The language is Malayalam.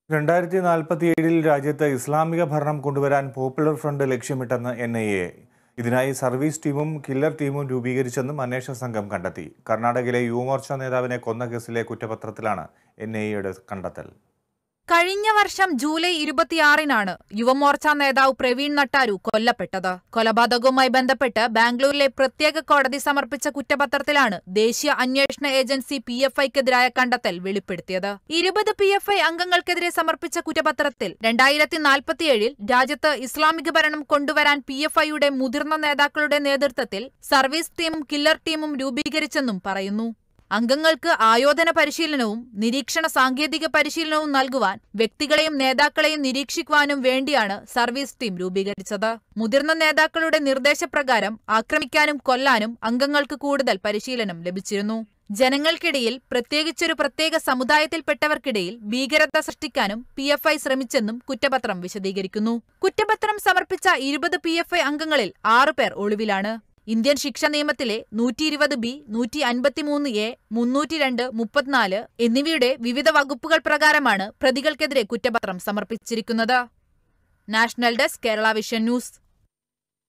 രണ്ടായിരത്തി നാൽപ്പത്തിയേഴിൽ രാജ്യത്ത് ഇസ്ലാമിക ഭരണം കൊണ്ടുവരാൻ പോപ്പുലർ ഫ്രണ്ട് ലക്ഷ്യമിട്ടെന്ന് എൻ ഐ എ ഇതിനായി സർവീസ് ടീമും കില്ലർ ടീമും രൂപീകരിച്ചെന്നും അന്വേഷണ സംഘം കണ്ടെത്തി കർണാടകയിലെ യുവമോർച്ച നേതാവിനെ കൊന്ന കേസിലെ കുറ്റപത്രത്തിലാണ് എൻ ഐ എയുടെ കണ്ടെത്തൽ കഴിഞ്ഞ വർഷം ജൂലൈ ഇരുപത്തിയാറിനാണ് യുവമോർച്ച നേതാവ് പ്രവീൺ നട്ടാരു കൊല്ലപ്പെട്ടത് കൊലപാതകവുമായി ബന്ധപ്പെട്ട് ബാംഗ്ലൂരിലെ പ്രത്യേക കോടതി സമർപ്പിച്ച കുറ്റപത്രത്തിലാണ് ദേശീയ അന്വേഷണ ഏജൻസി പി എഫ് ഐക്കെതിരായ കണ്ടെത്തൽ വെളിപ്പെടുത്തിയത് ഇരുപത് പി എഫ് ഐ അംഗങ്ങൾക്കെതിരെ സമർപ്പിച്ച കുറ്റപത്രത്തിൽ രണ്ടായിരത്തി നാൽപ്പത്തിയേഴിൽ രാജ്യത്ത് ഇസ്ലാമിക ഭരണം കൊണ്ടുവരാൻ പി എഫ് ഐയുടെ മുതിർന്ന നേതാക്കളുടെ നേതൃത്വത്തിൽ സർവീസ് ടീമും കില്ലർ ടീമും രൂപീകരിച്ചെന്നും പറയുന്നു അംഗങ്ങൾക്ക് ആയോധന പരിശീലനവും നിരീക്ഷണ സാങ്കേതിക പരിശീലനവും നൽകുവാൻ വ്യക്തികളെയും നേതാക്കളെയും നിരീക്ഷിക്കുവാനും വേണ്ടിയാണ് സർവീസ് ടീം രൂപീകരിച്ചത് മുതിർന്ന നേതാക്കളുടെ നിർദ്ദേശപ്രകാരം ആക്രമിക്കാനും കൊല്ലാനും അംഗങ്ങൾക്ക് കൂടുതൽ പരിശീലനം ലഭിച്ചിരുന്നു ജനങ്ങൾക്കിടയിൽ പ്രത്യേകിച്ചൊരു പ്രത്യേക സമുദായത്തിൽപ്പെട്ടവർക്കിടയിൽ ഭീകരത സൃഷ്ടിക്കാനും പി എഫ് ഐ ശ്രമിച്ചെന്നും കുറ്റപത്രം വിശദീകരിക്കുന്നു കുറ്റപത്രം സമർപ്പിച്ച ഇരുപത് പി എഫ് ഐ അംഗങ്ങളിൽ ആറുപേർ ഒളിവിലാണ് ഇന്ത്യൻ ശിക്ഷ നിയമത്തിലെ നൂറ്റി ഇരുപത് ബി നൂറ്റി അൻപത്തിമൂന്ന് എ മുന്നൂറ്റി രണ്ട് മുപ്പത്തിനാല് എന്നിവയുടെ വിവിധ വകുപ്പുകൾ പ്രകാരമാണ് പ്രതികൾക്കെതിരെ കുറ്റപത്രം സമർപ്പിച്ചിരിക്കുന്നത് national desk Kerala vision news